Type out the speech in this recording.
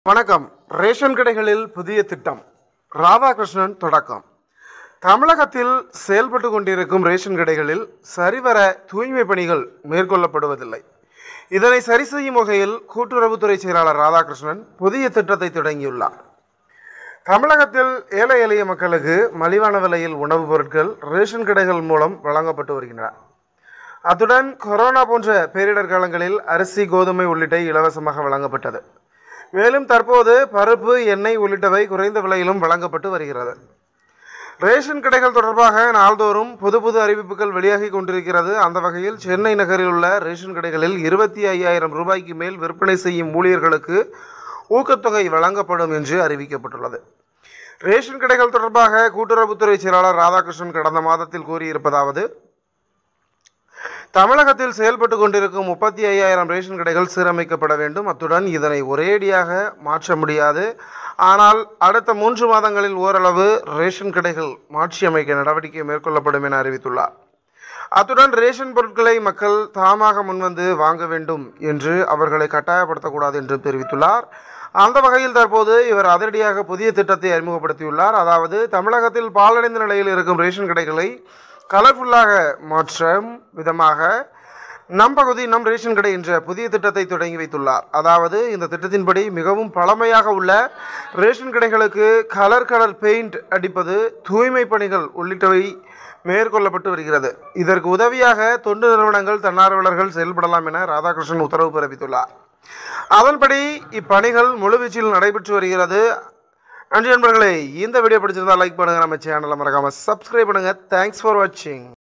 வணக்கம் ரேஷன் கடைகளில் புதிய திட்டம் ராதாகிருஷ்ணன் தொடக்கம் தமிழகத்தில் செயல்பட்டு கொண்டிருக்கும் ரேஷன் கடைகளில் சரிவர தூய்மை பணிகள் மேற்கொள்ளப்படுவதில்லை இதனை சரி செய்யும் வகையில் கூட்டுறவுத்துறை செயலாளர் ராதாகிருஷ்ணன் புதிய திட்டத்தை தொடங்கியுள்ளார் தமிழகத்தில் ஏழை எளிய மக்களுக்கு மலிவான விலையில் உணவுப் பொருட்கள் ரேஷன் கடைகள் மூலம் வழங்கப்பட்டு வருகின்றன அத்துடன் கொரோனா போன்ற பேரிடர் காலங்களில் அரிசி கோதுமை உள்ளிட்ட இலவசமாக வழங்கப்பட்டது மேலும் தற்போது பருப்பு எண்ணெய் உள்ளிட்டவை குறைந்த விலையிலும் வழங்கப்பட்டு வருகிறது ரேஷன் கடைகள் தொடர்பாக நாள்தோறும் புது புது அறிவிப்புகள் வெளியாகி கொண்டிருக்கிறது அந்த வகையில் சென்னை நகரில் உள்ள ரேஷன் கடைகளில் இருபத்தி ஐயாயிரம் ரூபாய்க்கு மேல் விற்பனை செய்யும் ஊழியர்களுக்கு ஊக்கத்தொகை வழங்கப்படும் என்று அறிவிக்கப்பட்டுள்ளது ரேஷன் கடைகள் தொடர்பாக கூட்டுறவுத்துறை செயலாளர் ராதாகிருஷ்ணன் கடந்த மாதத்தில் கூறியிருப்பதாவது தமிழகத்தில் செயல்பட்டு கொண்டிருக்கும் முப்பத்தி ஐயாயிரம் ரேஷன் கடைகள் சீரமைக்கப்பட வேண்டும் அத்துடன் இதனை ஒரேடியாக மாற்ற முடியாது ஆனால் அடுத்த மூன்று மாதங்களில் ஓரளவு ரேஷன் கடைகள் மாற்றியமைக்க நடவடிக்கை மேற்கொள்ளப்படும் என அறிவித்துள்ளார் அத்துடன் ரேஷன் பொருட்களை மக்கள் தாமாக முன்வந்து வாங்க வேண்டும் என்று அவர்களை கட்டாயப்படுத்தக்கூடாது என்று தெரிவித்துள்ளார் அந்த வகையில் தற்போது இவர் அதிரடியாக புதிய திட்டத்தை அறிமுகப்படுத்தியுள்ளார் அதாவது தமிழகத்தில் பாலடைந்த நிலையில் இருக்கும் ரேஷன் கடைகளை கலர்ஃபுல்லாக மாற்றும் விதமாக நம் பகுதி நம் ரேஷன் கடை என்ற புதிய திட்டத்தை தொடங்கி வைத்துள்ளார் அதாவது இந்த திட்டத்தின்படி மிகவும் பழமையாக உள்ள ரேஷன் கடைகளுக்கு கலர் கலர் பெயிண்ட் அடிப்பது தூய்மை பணிகள் உள்ளிட்டவை மேற்கொள்ளப்பட்டு வருகிறது இதற்கு உதவியாக தொண்டு நிறுவனங்கள் தன்னார்வலர்கள் செயல்படலாம் என ராதாகிருஷ்ணன் உத்தரவு பிறப்பித்துள்ளார் அதன்படி இப்பணிகள் முழுவீச்சில் நடைபெற்று வருகிறது நன்றி நண்பர்களே இந்த வீடியோ பிடிச்சிருந்தா லைக் பண்ணுங்கள் நம்ம சேனலை மறக்காமல் சப்ஸ்கிரைப் பண்ணுங்கள் தேங்க்ஸ் ஃபார் வாட்சிங்